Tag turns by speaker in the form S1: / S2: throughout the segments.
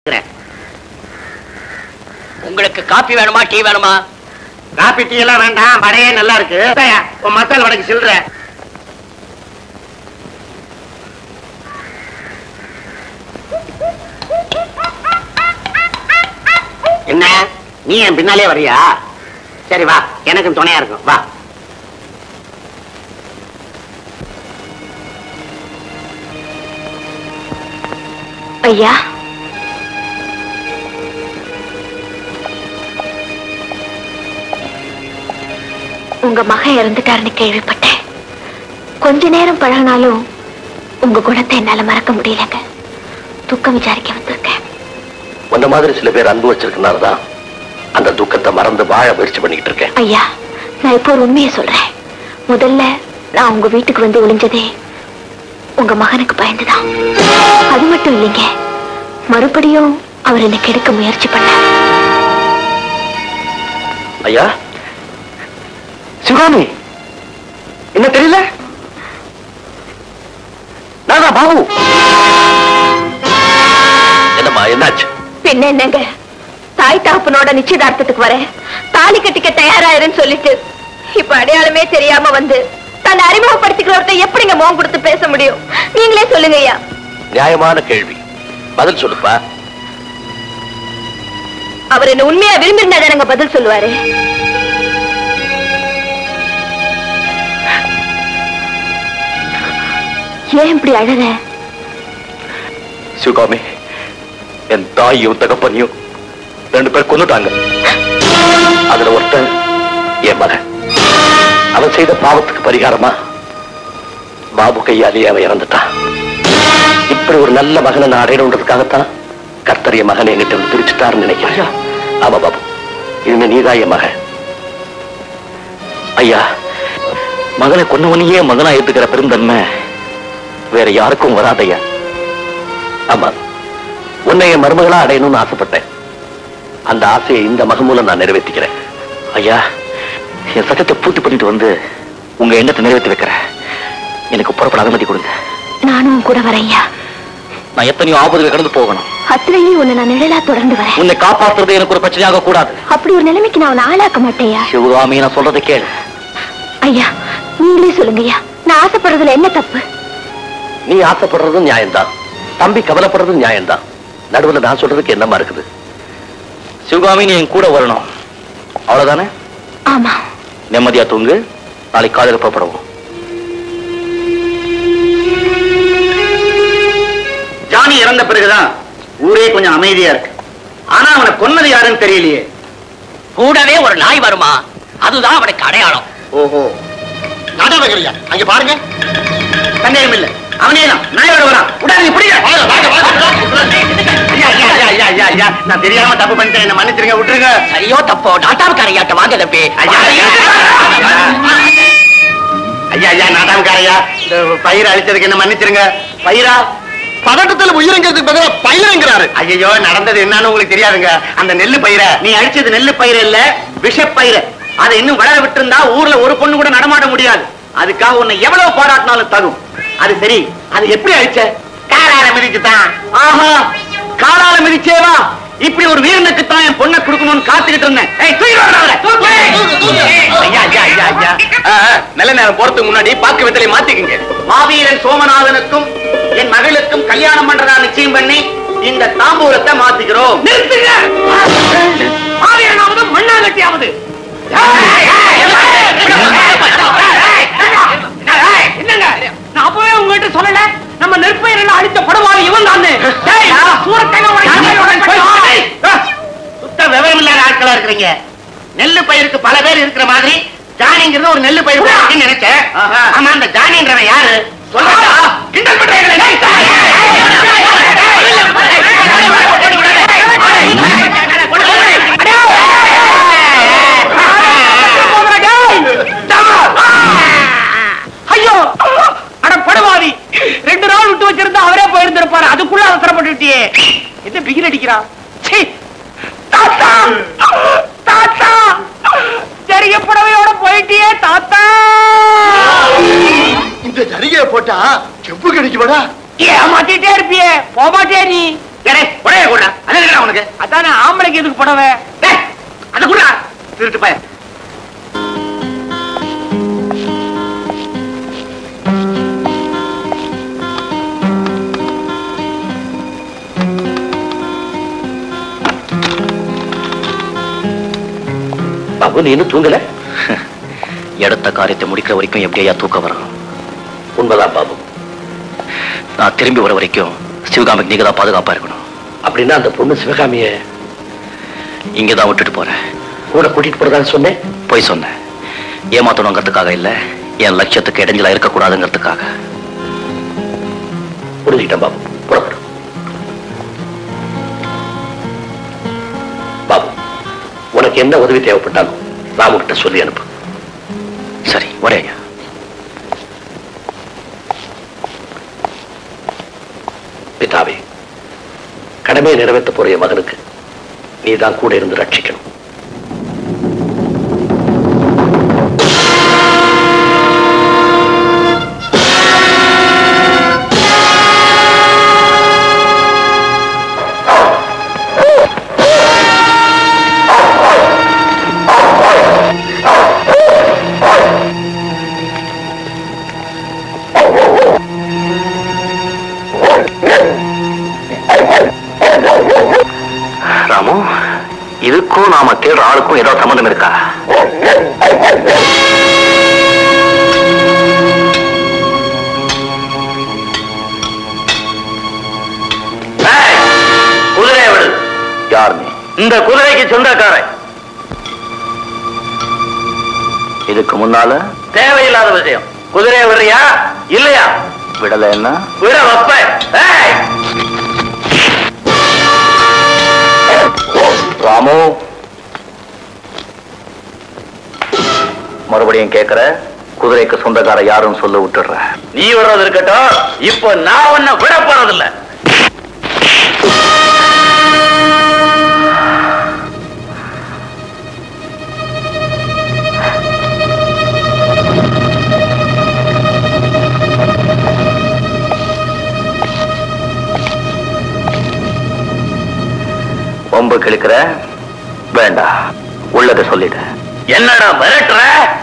S1: உங்களுக்கு காப்பி வேணுமா டீ வேணுமா
S2: காப்பி டீ எல்லாம் வேண்டாம் வடையே நல்லா இருக்கு இந்தாயா, உன் மசால் வடைக்கு சில்லற என்ன நீ என் பின்னாலே வரியா சரி வா எனக்கும் துணையா இருக்கும் வா
S3: ஐயா உங்க மகன் இறந்துட்டாருன்னு கேள்விப்பட்டேன் கொஞ்ச நேரம் பழகினாலும் உங்க குணத்தை என்னால மறக்க முடியலங்க துக்கம் விசாரிக்க வந்திருக்கேன்
S4: உன்ன மாதிரி சில பேர் அன்பு வச்சிருக்கனாலதான் அந்த துக்கத்தை மறந்து வாழ முயற்சி பண்ணிக்கிட்டு இருக்கேன்
S3: ஐயா நான் இப்போ ஒரு உண்மையை சொல்றேன் முதல்ல நான் உங்க வீட்டுக்கு வந்து ஒளிஞ்சதே உங்க மகனுக்கு பயந்துதான் அது மட்டும் இல்லைங்க மறுபடியும் அவர் என்னை கெடுக்க முயற்சி பண்ணார்
S4: ஐயா சிவகாமி என்ன தெரியல நானா பாபு என்னம்மா என்னாச்சு
S3: பின்ன என்னங்க தாய் தாப்பனோட நிச்சயதார்த்தத்துக்கு வரேன் தாலி கட்டிக்க தயாராயிருன்னு சொல்லிட்டு இப்ப அடையாளமே தெரியாம வந்து தன்னை அறிமுகப்படுத்திக்கிறவர்கிட்ட எப்படிங்க முகம் கொடுத்து பேச முடியும் நீங்களே சொல்லுங்க ஐயா
S4: நியாயமான கேள்வி பதில் சொல்லுப்பா
S3: அவர் என்ன உண்மையா விரும்பியிருந்தா தானங்க பதில் சொல்லுவாரு ஏன் இப்படி அழற
S4: சிவகாமி என் தாயும் தகப்பனையும் ரெண்டு பேர் கொண்டுட்டாங்க அதுல ஒருத்தன் என் மகன் அவன் செய்த பாவத்துக்கு பரிகாரமா பாபு கையாலேயே அவன் இறந்துட்டான் இப்படி ஒரு நல்ல மகனை நான் அடையணுன்றதுக்காகத்தான் கர்த்தரிய மகனை என்கிட்ட இருந்து பிரிச்சுட்டாருன்னு நினைக்கிறேன் ஆமா பாபு இனிமே நீதான் என் மகன் ஐயா மகனை கொன்னவனையே மகனா ஏத்துக்கிற பெருந்தன்மை வேற யாருக்கும் வராதையா ஆமா உன்னை என் மருமகளா அடையணும்னு ஆசைப்பட்டேன் அந்த ஆசையை இந்த மகன் மூலம் நான் நிறைவேற்றிக்கிறேன் ஐயா என் சட்டத்தை பூர்த்தி பண்ணிட்டு வந்து உங்க எண்ணத்தை நிறைவேற்றி வைக்கிறேன் எனக்கு புறப்பட அனுமதி கொடுங்க
S3: நானும் உன் கூட வரேன் ஐயா
S4: நான் எத்தனையோ ஆபத்துகள் கடந்து போகணும்
S3: அத்துலையும் உன்னை நான் நிழலா தொடர்ந்து வரேன்
S4: உன்னை காப்பாற்றுறது எனக்கு ஒரு பிரச்சனையாக கூடாது
S3: அப்படி ஒரு நிலைமைக்கு நான் உன்னை ஆளாக்க மாட்டேயா
S4: சிவகாமி நான் சொல்றதை கேளு
S3: ஐயா நீங்களே சொல்லுங்க ஐயா நான் ஆசைப்படுறதுல என்ன தப்பு
S4: நீ ஆசைப்படுறதும் நியாயம்தான் தம்பி கவலைப்படுறதும் நியாயம்தான் நடுவுல நான் சொல்றதுக்கு என்னமா இருக்குது சிவகாமி நீ என் கூட வரணும் அவ்வளவுதானே
S3: ஆமா
S4: நிம்மதியா தூங்கு நாளைக்கு காலையில் புறப்படுவோம்
S2: ஜானி இறந்த பிறகுதான் ஊரே கொஞ்சம் அமைதியா இருக்கு ஆனா அவனை கொன்னது யாருன்னு தெரியலையே
S1: கூடவே ஒரு நாய் வருமா அதுதான் அவனுக்கு அடையாளம்
S2: ஓஹோ நாடகங்களையா அங்க பாருங்க சந்தேகம் இல்ல அவனே தான் நாயோட வரான் உடனே பிடிங்க ஐயா, ஐயா, ஐயா, ஐயா, ஐயா, ஐயா, நான் தெரியாம தப்பு பண்ணிட்டேன் என்ன மன்னிச்சிருங்க விட்டுருங்க
S1: சரியோ தப்போ டாட்டாவுக்கு அறையாட்ட வாங்க தம்பி
S2: ஐயா, ஐயா, ஐயா ஐயா நாடாமக்காரையா இந்த பயிரை அழிச்சதுக்கு என்ன மன்னிச்சிருங்க பயிரா பதட்டத்துல உயிரங்கிறதுக்கு பதிலா பயிரங்கிறாரு ஐயோ நடந்தது என்னன்னு உங்களுக்கு தெரியாதுங்க அந்த நெல்லு பயிரை நீ அழிச்சது நெல்லு பயிர் இல்ல விஷப்பயிரை அதை இன்னும் வளர விட்டிருந்தா ஊர்ல ஒரு பொண்ணு கூட நடமாட முடியாது அதுக்காக உன்னை எவ்வளவு பாராட்டினாலும் தகும் அது சரி அது எப்படி அழிச்ச காலால மிதிச்சுதான் ஆஹா காலால மிதிச்சேவா இப்படி ஒரு வீரனுக்கு தான் என் பொண்ணை கொடுக்கணும்னு காத்துக்கிட்டு இருந்தேன் ஏய், தூக்கிட்டு வாடா அவரை. ஐயா, ஐயா, ஐயா, ஐயா. ஆ, ஆ, நல்ல நேரம் போறதுக்கு முன்னாடி பாக்கு வெத்தலை மாத்திக்கங்க மாவீரன் சோமநாதனுக்கும் என் மகளுக்கும் கல்யாணம் பண்றதா நிச்சயம் பண்ணி இந்த தாம்பூலத்தை மாத்திக்கிறோம் நிறுத்துங்க மாவீரனாவது மண்ணாங்கட்டியாவது என்னங்க நான் அப்பவே உங்ககிட்ட சொல்லல நம்ம நெற்பயிரில் அடித்த படுவாரி இவன் தான் சுத்த விவரம் இல்லாத ஆட்களா இருக்கிறீங்க நெல்லு பயிருக்கு பல பேர் இருக்கிற மாதிரி ஜானிங்கிறது ஒரு நெல்லு பயிர் இருக்குன்னு நினைச்சேன் ஆமா அந்த ஜானின்றவன் யாரு சொல்றா கிண்டல் ஐயோ அட படுவாதி ரெண்டு நாள் விட்டு வச்சிருந்தா அவரே போயிருந்திருப்பாரு அதுக்குள்ள அவசரப்பட்டுட்டியே என்ன பிகில் அடிக்கிறான் சீ! தாத்தா தாத்தா தெரிய புடவையோட போயிட்டியே தாத்தா
S5: இந்த ஜரிகைய போட்டா செப்பு கிடைக்குமாடா
S2: ஏமாத்திட்டே இருப்பியே போமாட்டே நீ உடைய கூட அது
S1: அதானே ஆம்பளைக்கு எதுக்கு புடவை
S2: டேய், அத கூட திருட்டு பையன்
S4: பாபு நீ இன்னும் தூங்கல எடுத்த காரியத்தை முடிக்கிற வரைக்கும் எப்படியா தூக்கம் வரும் உண்மைதான் பாபு நான் திரும்பி வர வரைக்கும் சிவகாமிக்கு நீங்க தான் பாதுகாப்பா இருக்கணும் அப்படின்னா அந்த பொண்ணு சிவகாமிய இங்கதான் விட்டுட்டு போறேன் கூட கூட்டிட்டு போறதான்னு சொன்னேன் போய் சொன்னேன் ஏமாத்தணுங்கிறதுக்காக இல்ல என் லட்சியத்துக்கு இடைஞ்சலா இருக்கக்கூடாதுங்கிறதுக்காக புரிஞ்சுக்கிட்டேன் பாபு புறப்படும் பாபு உனக்கு என்ன உதவி தேவைப்பட்டாலும் ராமுகிட்ட சொல்லி அனுப்பு சரி வரேங்க பிதாவே கடமையை நிறைவேற்ற போற என் மகனுக்கு நீதான் கூட இருந்து ரட்சிக்கணும் ராமு இதுக்கும் நாம தேடுற ஆளுக்கும் ஏதாவது சம்மந்தம் இருக்கா குதிரையை விடு யார் நீ இந்த குதிரைக்கு சொந்தக்காரன் இதுக்கு முன்னால தேவையில்லாத விஷயம் குதிரையை விடுறியா இல்லையா விடல என்ன விட வப்ப ராமு மறுபடியும் கேக்குற குதிரைக்கு சொந்தக்கார யாருன்னு சொல்ல விட்டுடுற நீ விடுறது இருக்கட்டும் இப்போ நான் உன்னை விட போறதில்ல ஒம்பு கிழக்கிற வேண்டாம் உள்ளதை சொல்லிடு என்னடா மிரட்டுற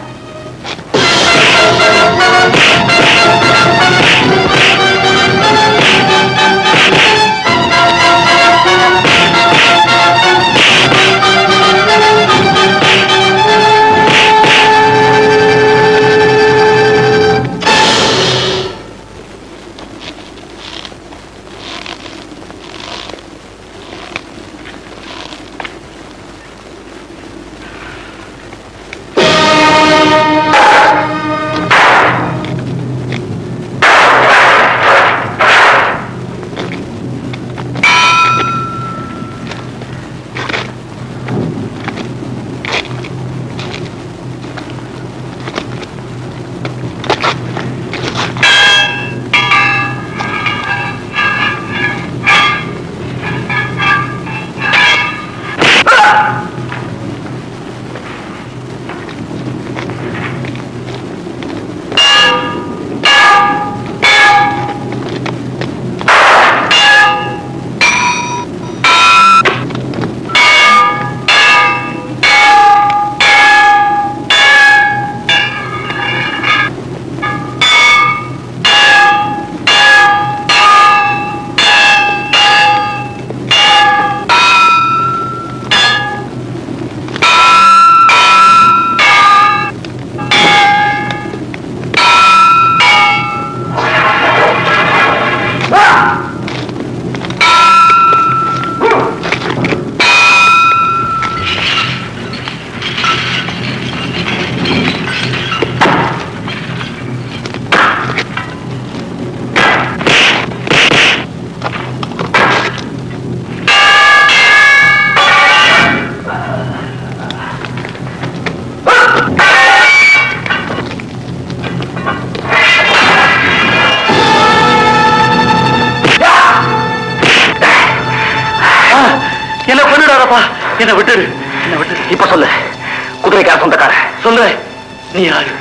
S4: என்ன பண்ணிடாதப்பா என்ன விட்டுரு என்ன விட்டுரு இப்ப சொல்லு குதிரைக்கார சொந்தக்கார சொல்லு நீ யாரு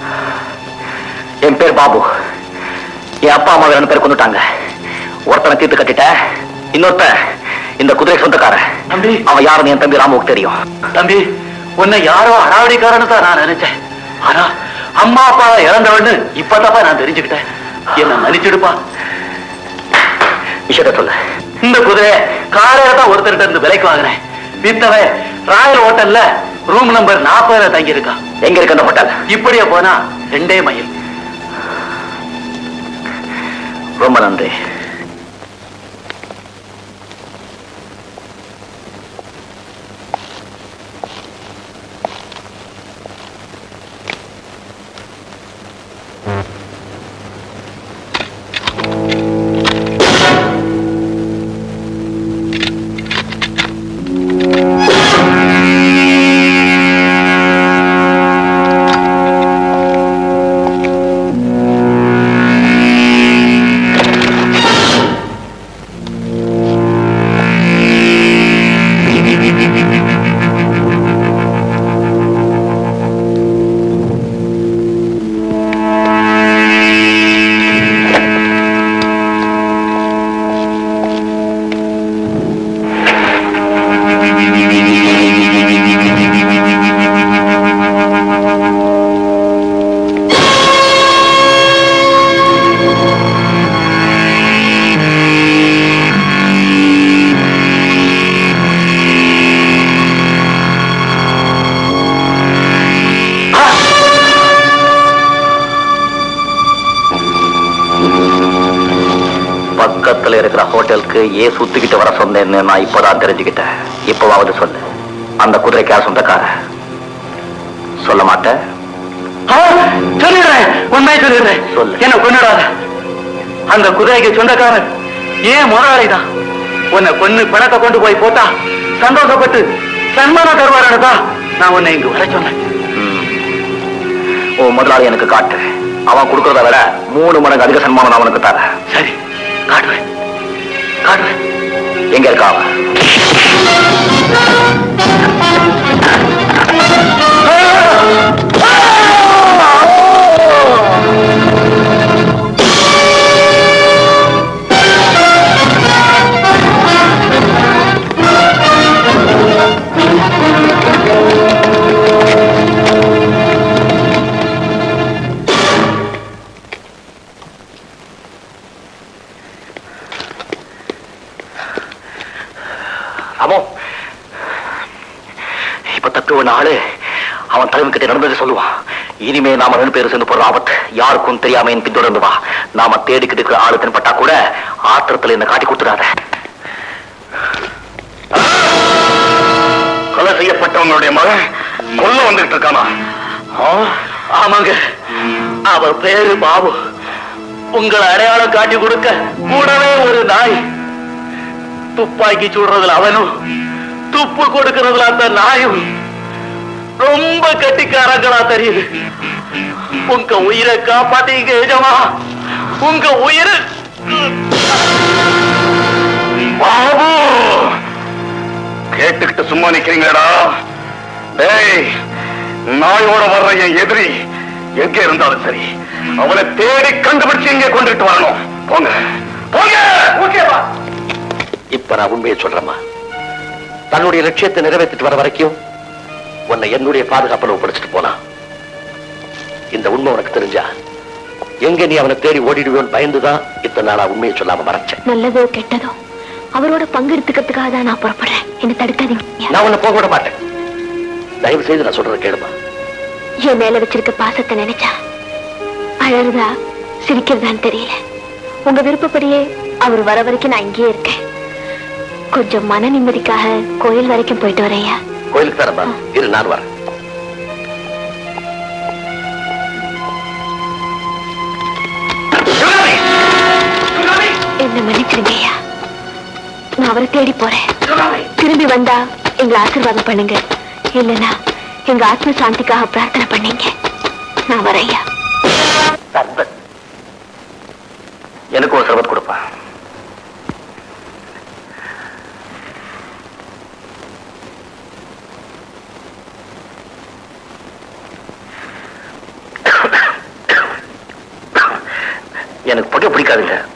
S4: என் பேர் பாபு என் அப்பா அம்மா ரெண்டு பேர் கொண்டுட்டாங்க ஒருத்தனை தீர்த்து கட்டிட்ட இன்னொருத்தன் இந்த குதிரை சொந்தக்காரன் தம்பி அவன் யாருன்னு என் தம்பி ராமுவுக்கு தெரியும் தம்பி உன்னை யாரோ அடாவடிக்காரன்னு தான் நான் நினைச்சேன் ஆனா அம்மா அப்பாவை இழந்தவன்னு இப்பதாப்பா நான் தெரிஞ்சுக்கிட்டேன் என்ன மன்னிச்சிடுப்பா விஷயத்த சொல்ல இந்த குதிரை காலையில தான் ஒருத்தர்கிட்ட இருந்து விலைக்கு வாங்கினேன் வித்தவன் ராயல் ஹோட்டல்ல ரூம் நம்பர் நாற்பதுல தங்கி இருக்கான் எங்க இருக்கு அந்த ஹோட்டல் இப்படியே போனா ரெண்டே மைல் ரொம்ப நன்றி பக்கத்துல இருக்கிற ஹோட்டலுக்கு ஏன் சுத்திக்கிட்டு வர சொன்னேன்னு நான் இப்பதான் தெரிஞ்சுக்கிட்டேன் இப்பவாவது சொல்லு அந்த குதிரைக்கு யார் சொந்தக்கார சொல்ல மாட்டேன்
S2: சொல்லிடுறேன் உண்மையை சொல்லிடுறேன்
S4: சொல்லு.
S2: என்ன கொண்டுடாத அந்த குதிரைக்கு சொந்தக்காரன் ஏன் முதலாளி தான் உன்னை கொன்னு பணத்தை கொண்டு போய் போட்டா சந்தோஷப்பட்டு சன்மானம் தருவாரா நான் உன்னை இங்கு வர சொன்னேன்
S4: ம். உன் முதலாளி எனக்கு காட்டு அவன் கொடுக்கறத விட மூணு மடங்கு அதிக சன்மானம் நான் அவனுக்கு தரேன்
S2: சரி காட்டுவேன் காட்டுவேன்
S4: எங்க இருக்கா அவன் ராமோ இப்ப தத்துவ ஆளு அவன் தலைமை கிட்ட நடந்ததை சொல்லுவான் இனிமே நாம ரெண்டு பேரும் சேர்ந்து போற ஆபத்து யாருக்கும் தெரியாம என் பின்தொடர்ந்து வா நாம தேடிக்கிட்டு இருக்கிற ஆளு தென்பட்டா கூட ஆத்திரத்துல என்ன காட்டி கொடுத்துடாத
S2: கொலை செய்யப்பட்டவங்களுடைய மகன் கொல்ல வந்துட்டு இருக்கானா
S4: ஆமாங்க அவர் பேரு பாபு உங்களை அடையாளம் காட்டி கொடுக்க கூடவே ஒரு நாய் துப்பாக்கி சுடுறதுல அவனும் துப்பு கொடுக்கறதுல அந்த நாயும் ரொம்ப கட்டிக்காரங்களா தெரியுது உங்க உயிரை காப்பாத்தீங்க எஜமா உங்க உயிரை
S2: பாபு கேட்டுக்கிட்டு சும்மா நிக்கிறீங்களா டேய் நாயோட வர்ற என் எதிரி எங்க இருந்தாலும் சரி அவனை தேடி கண்டுபிடிச்சு இங்கே கொண்டுட்டு வரணும் போங்க போங்க ஓகேவா
S4: இப்ப நான் உண்மையை சொல்றேம்மா தன்னுடைய லட்சியத்தை நிறைவேற்றிட்டு வர வரைக்கும் உன்னை என்னுடைய பாதுகாப்பில் ஒப்படைச்சிட்டு போனான் இந்த உண்மை உனக்கு தெரிஞ்சா எங்க நீ அவனை தேடி ஓடிடுவேன்னு பயந்துதான் இத்தனை நாளா உண்மையை சொல்லாம மறைச்சேன்
S3: நல்லதோ கெட்டதோ அவரோட பங்கு எடுத்துக்கிறதுக்காக தான் நான் புறப்படுறேன் என்ன தடுக்காதீங்க
S4: நான் உன்னை போக விட மாட்டேன் தயவு செய்து நான் சொல்றதை கேளுமா
S3: என் மேல வச்சிருக்க பாசத்தை நினைச்சா அழறதா சிரிக்கிறதான்னு தெரியல உங்க விருப்பப்படியே அவர் வர வரைக்கும் நான் இங்கேயே இருக்கேன் கொஞ்சம் மன நிம்மதிக்காக கோயில் வரைக்கும் போயிட்டு வரேன்யா
S4: கோயிலுக்கு தரமா இரு நான் வரேன்
S3: என்ன மன்னிச்சிருங்கய்யா நான் அவரை தேடி போறேன் திரும்பி வந்தா எங்களை ஆசீர்வாதம் பண்ணுங்க இல்லைன்னா எங்க ஆத்ம சாந்திக்காக பிரார்த்தனை பண்ணீங்க நான் வரையா
S4: சர்பத் எனக்கு ஒரு சர்பத் கொடுப்பா எனக்கு புகை பிடிக்காதுங்க